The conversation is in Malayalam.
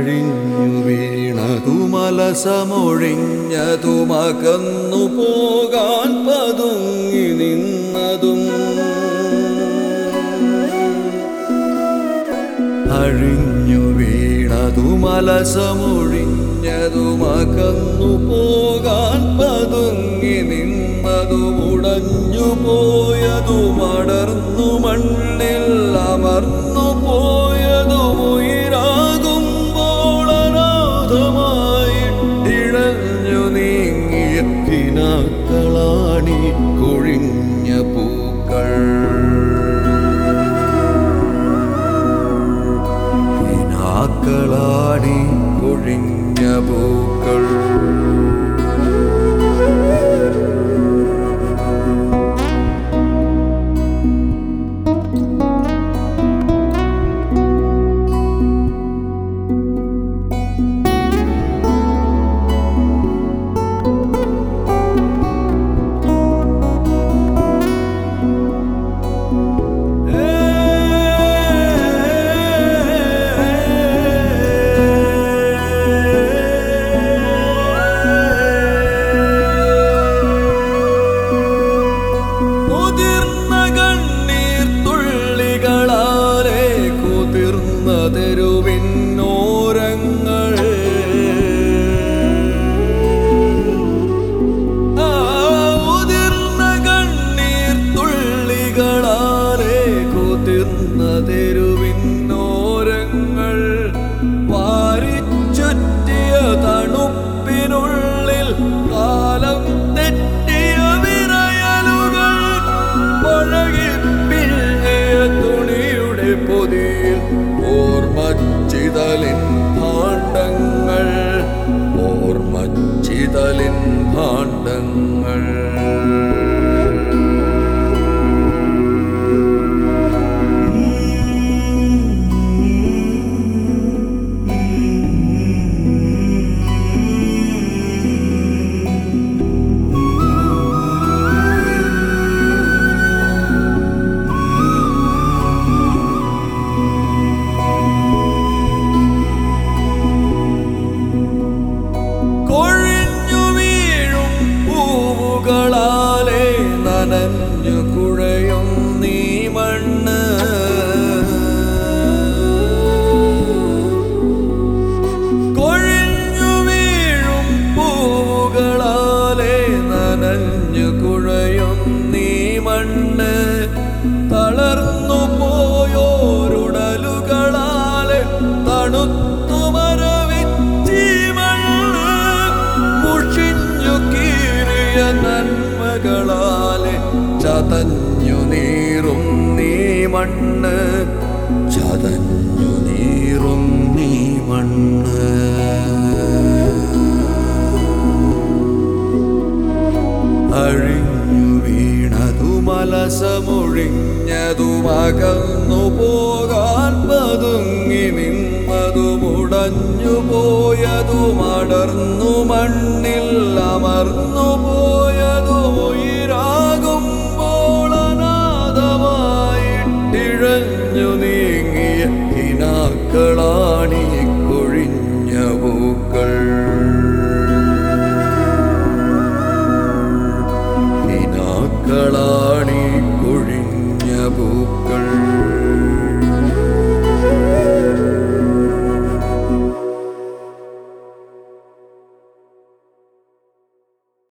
അഴിഞ്ഞു വീണതുമലസമൊഴിഞ്ഞതുമകന്നു പോകാൻ പതുങ്ങി നിന്നതും അഴിഞ്ഞു വീണതുമലസമൊഴിഞ്ഞതുമകന്നു പോകാൻ പതുങ്ങി നിന്നതും ഉടഞ്ഞു പോയതും അടർന്നു മണ്ണിൽ അമർന്നു പോയതും ഉയരാകുമ്പോൾ അനാഥമായിട്ടിഴഞ്ഞു നീങ്ങിയ കിനാക്കളാണി കൊഴിഞ്ഞ പൂക്കൾ കിനാക്കളാണി കൊഴിഞ്ഞ പൂക്കൾ മുതിർന്ന കണ്ണീർ തുള്ളികളാലെ കുതിർന്ന തെരുവിന്നോരങ്ങൾ ആ ഉതിർന്ന കണ്ണീർ തുള്ളികളാലെ കുതിർന്ന തെരുവിന്നോരങ്ങൾ വാരിച്ചുറ്റിയ തണുപ്പിനുള്ളിൽ കാലം തെറ്റിയ വിറയലുകൾ പഴകി പിഴകിയ തുണിയുടെ പൊതിയിൽ ഓർമ്മച്ചിതലിൻ ഭാണ്ഡങ്ങൾ ഓർമ്മച്ചിതലിൻ ഭാണ്ഡങ്ങൾ കൊഴിഞ്ഞു വീഴും പൂവുകളാലെ നനഞ്ഞു കുഴയും നീ മണ്ണ് കൊഴിഞ്ഞു വീഴും പൂവുകളാലെ നനഞ്ഞു കുഴയും നീ മണ്ണ് തളർന്നു പോയോരുടലുകളാലെ തണുത്തു മരവിച്ചീ മണ്ണ് മുഷിഞ്ഞു കീറിയ നന്മകളാലെ ചതഞ്ഞു നീറും നീ മണ്ണ് ചതഞ്ഞു നീറും നീ മണ്ണ് അഴിഞ്ഞു വീണതുമലസമൊഴിഞ്ഞതുമകന്നു പോകാൻ പതുങ്ങി നിന്നതും ഉടഞ്ഞു പോയതും അടർന്നു മണ്ണിൽ അമർന്നു പോയതും ഉയരാകുമ്പോൾ അനാഥമായിട്ടിഴഞ്ഞു നീങ്ങിയ കിനാക്കളാണി കൊഴിഞ്ഞ പൂക്കൾ